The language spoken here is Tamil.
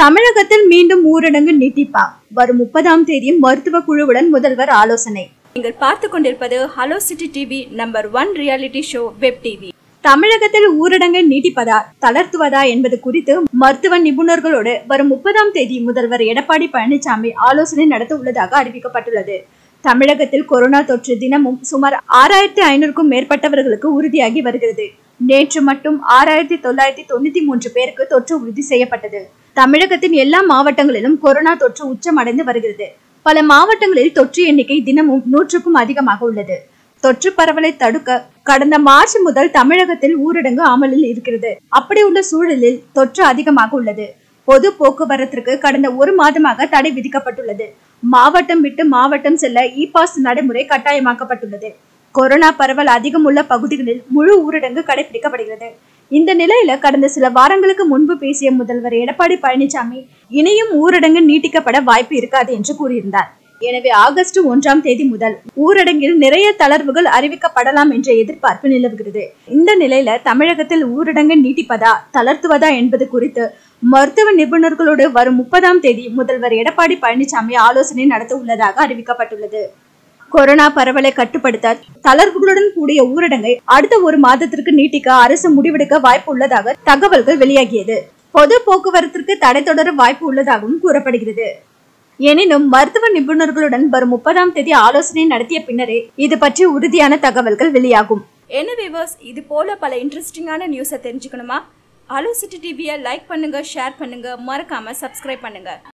தமிழகத்தில் மீண்டும் ஊரடங்கு நீட்டிப்பா வரும் முப்பதாம் தேதி மருத்துவ குழுவுடன் முதல்வர் ஆலோசனை நீங்கள் பார்த்து கொண்டிருப்பது hello city TV number one reality show web TV தமிழகத்தில் ஊரடங்கை நீட்டிப்பதா தளர்த்துவதா என்பது குறித்து மருத்துவ நிபுணர்களோடு வரும் முப்பதாம் தேதி முதல்வர் எடப்பாடி பழனிசாமி ஆலோசனை நடத்த உள்ளதாக அறிவிக்கப்பட்டுள்ளது தமிழகத்தில் கொரோனா தொற்று தினமும் சுமார் ஆறாயிரத்தி ஐநூறுக்கும் மேற்பட்டவர்களுக்கு உறுதியாகி வருகிறது நேற்று மட்டும் ஆறாயிரத்தி தொள்ளாயிரத்தி தொண்ணூத்தி மூன்று பேருக்கு தொற்று உறுதி செய்யப்பட்டது தமிழகத்தின் எல்லா மாவட்டங்களிலும் கொரோனா தொற்று உச்சமடைந்து வருகிறது பல மாவட்டங்களில் தொற்று எண்ணிக்கை தினமும் நூற்றுக்கும் அதிகமாக உள்ளது தொற்று பரவலை தடுக்க கடந்த மார்ச் முதல் தமிழகத்தில் ஊரடங்கு அமலில் இருக்கிறது அப்படி உள்ள சூழலில் தொற்று அதிகமாக உள்ளது பொது போக்குவரத்திற்கு கடந்த ஒரு மாதமாக தடை விதிக்கப்பட்டுள்ளது மாவட்டம் விட்டு மாவட்டம் செல்ல இ பாஸ் நடைமுறை கட்டாயமாக்கப்பட்டுள்ளது கொரோனா பரவல் அதிகம் உள்ள பகுதிகளில் முழு ஊரடங்கு கடைபிடிக்கப்படுகிறது இந்த நிலையில கடந்த சில வாரங்களுக்கு முன்பு பேசிய முதல்வர் எடப்பாடி பழனிசாமி இனியும் ஊரடங்கு நீட்டிக்கப்பட வாய்ப்பு இருக்காது என்று கூறியிருந்தார் எனவே ஆகஸ்ட் ஒன்றாம் தேதி முதல் ஊரடங்கில் நிறைய தளர்வுகள் அறிவிக்கப்படலாம் என்ற எதிர்பார்ப்பு நிலவுகிறது இந்த நிலையில தமிழகத்தில் ஊரடங்கு நீட்டிப்பதா தளர்த்துவதா என்பது குறித்து மருத்துவ நிபுணர்களோடு வரும் முப்பதாம் தேதி முதல்வர் எடப்பாடி பழனிசாமி ஆலோசனை நடத்த உள்ளதாக அறிவிக்கப்பட்டுள்ளது கொரோனா பரவலை கட்டுப்படுத்த தளர்வுகளுடன் கூடிய ஊரடங்கை அடுத்த ஒரு மாதத்திற்கு நீட்டிக்க அரசு முடிவெடுக்க வாய்ப்பு உள்ளதாக தகவல்கள் வெளியாகியது பொது போக்குவரத்திற்கு தடை தொடர வாய்ப்பு உள்ளதாகவும் கூறப்படுகிறது எனினும் மருத்துவ நிபுணர்களுடன் வரும் முப்பதாம் தேதி ஆலோசனை நடத்திய பின்னரே இது பற்றி உறுதியான தகவல்கள் வெளியாகும் என்ன விவர்ஸ் இது போல பல இன்ட்ரெஸ்டிங்கான நியூஸை தெரிஞ்சுக்கணுமா ஹலோ சிட்டி டிவியை லைக் பண்ணுங்க ஷேர் பண்ணுங்க மறக்காம சப்ஸ்கிரைப் பண்ணுங்க